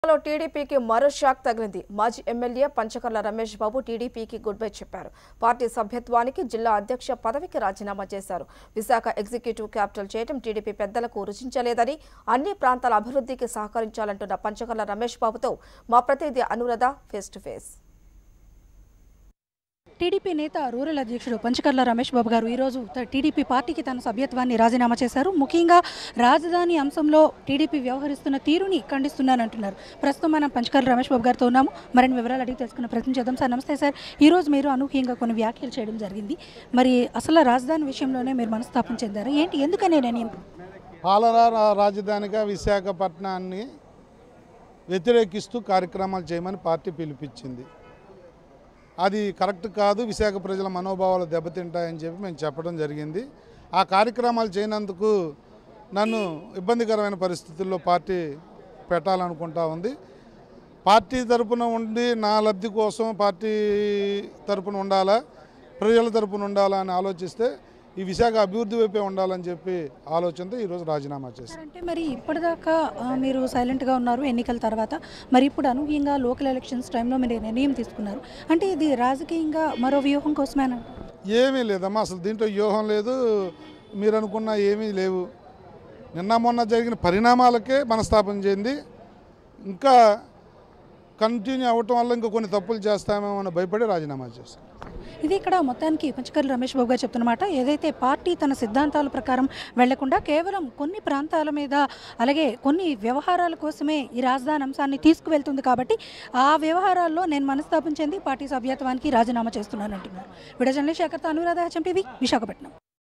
లో టీడీపీకి మరో షాక్ తగిలింది మాజీ ఎమ్మెల్యే పంచకర్ల రమేష్ బాబు టీడీపీకి గుడ్ బై చెప్పారు పార్టీ సభ్యత్వానికి జిల్లా అధ్యక్ష పదవికి రాజీనామా చేశారు విశాఖ ఎగ్జిక్యూటివ్ క్యాపిటల్ చేయడం టీడీపీ పెద్దలకు రుచించలేదని అన్ని ప్రాంతాల అభివృద్ధికి సహకరించాలంటున్న పంచకర్ల రమేష్ బాబుతో మా ప్రతినిధి Anuradha face to face TDP నేత రూరల్ అధ్యక్షుడు పంచకర్ల రమేష్ బాబు గారు ఈరోజు త- టీడీపీ పార్టీకి తన సభ్యత్వాన్ని రాజీనామా చేశారు ముఖ్యంగా రాజధాని అంశంలో టీడీపీ వ్యవహరిస్తున్న తీరుని ఖండిస్తున్నానంటున్నారు ప్రస్తుతం మనం పంచకర్ల రమేష్ బాబు గారితో ఉన్నాము మరిన్ని వివరాలు అడిగి తెలుసుకున్న ప్రయత్నం చేద్దాం సార్ నమస్తే సార్ ఈ రోజు మీరు అనూహ్యంగా కొన్ని వ్యాఖ్యలు చేయడం జరిగింది మరి అసలు రాజధాని విషయంలోనే మీరు మనస్తాపం చెందారు ఏంటి ఎందుకనే నిర్ణయం పాలనా రా- రాజధానిగా విశాఖపట్నాన్ని వ్యతిరేకిస్తూ కార్యక్రమాలు చేయమని పార్టీ పిలిపించింది అది కరెక్ట్ కాదు విశాఖ ప్రజల మనోభావాలు దెబ్బతింటాయని చెప్పి మేము చెప్పడం జరిగింది ఆ కార్యక్రమాలు చేయనందుకు నన్ను ఇబ్బందికరమైన పరిస్థితుల్లో పార్టీ పెట్టాలనుకుంటా ఉంది పార్టీ తరపున ఉండి నా లబ్ధి కోసం పార్టీ తరపున ఉండాలా ప్రజల తరపున ఉండాలా అని ఆలోచిస్తే ఈ విశాఖ అభివృద్ధి వైపే ఉండాలని చెప్పి ఆలోచనతో ఈరోజు రాజీనామా చేశాను అంటే మరి ఇప్పటిదాకా ఆ, మీరు సైలెంట్గా ఉన్నారు ఎన్నికల తర్వాత మరి ఇప్పుడు అనూహ్యంగా లోకల్ ఎలక్షన్స్ టైంలో మీరు నిర్ణయం తీసుకున్నారు అంటే ఇది రాజకీయంగా మరో వ్యూహం కోసమేనా ఏమీ లేదమ్మా అసలు దీంట్లో వ్యూహం లేదు మీరు అనుకున్న ఏమీ లేవు నిన్న మొన్న జరిగిన పరిణామాలకే మనస్తాపం చెంది ఇంకా కంటిన్యూ అవ్వటం వల్ల ఇంకా కొన్ని తప్పులు చేస్తామేమో అని భయపడి రాజీనామా చేశాను ఇది ఇక్కడ మొత్తానికి పంచకర్ల రమేష్ బాబు గారు చెప్తున్నమాట ఏదైతే పార్టీ తన సిద్ధాంతాల ప్రకారం వెళ్లకుండా కేవలం కొన్ని ప్రాంతాల మీద అలాగే కొన్ని వ్యవహారాల కోసమే ఈ రాజధాని అంశాన్ని తీసుకువెళ్తుంది కాబట్టి ఆ వ్యవహారాల్లో నేను మనస్తాపం చెంది పార్టీ సభ్యత్వానికి రాజీనామా చేస్తున్నాను అంటున్నారు విడజనలి శేఖర్తో అనురాధ హెచ్ఎంటీవీ విశాఖపట్నం